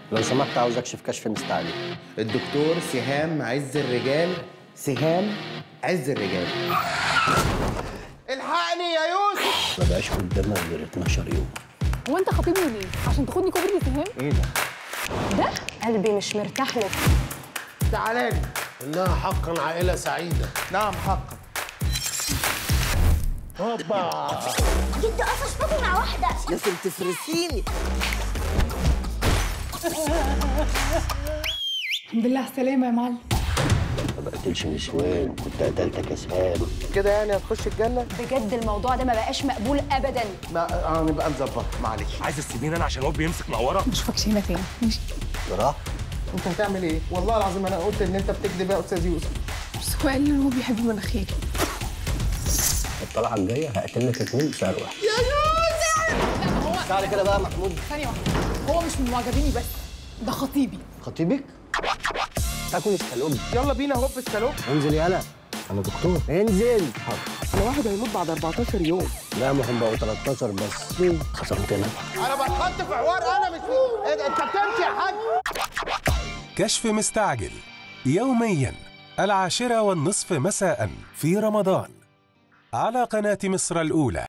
لو سمحت عاوز اكشف كشف مستعجل الدكتور سهام عز الرجال سهام عز الرجال الحقني يا يوسف ما بقاش قدامك غير 12 يوم هو انت خاطبني ليه؟ عشان تاخدني كوبري سهام؟ ايه ده؟ ده قلبي مش مرتاح لك تعالى لي إنها حقا عائلة سعيدة نعم حقا هوبا جد قفش بابي مع واحدة لازم تفرسيني الحمد لله على السلامة يا معلم ما بقتلش نسوان كنت قتلتك يا سهام كده يعني هتخش الجنة؟ بجد الموضوع ده ما بقاش مقبول ابدا لا اه نبقى نظبط معلش عايز تسيبيني انا عشان هو بيمسك معوره نشوفكش هنا تاني ماشي راح انت هتعمل ايه؟ والله العظيم انا قلت ان انت بتكذب يا استاذ يوسف بس هو قال لي ان هو بيحب مناخيري الطلعه الجايه هقتل لك اتنين بسعر واحد يا يوسف تعالى كده بقى يا محمود ثانية واحدة هو مش من معجبيني بس ده خطيبي خطيبك تاكل السلوم يلا بينا هوب السلوم انزل يالا انا دكتور انزل انا واحد هيموت بعد 14 يوم لا ما هم بقوا 13 بس خسرتنا انا بتحط في حوار انا مش في ايه ده انت بتمشي يا حاج كشف مستعجل يوميا العاشرة والنصف مساء في رمضان على قناة مصر الأولى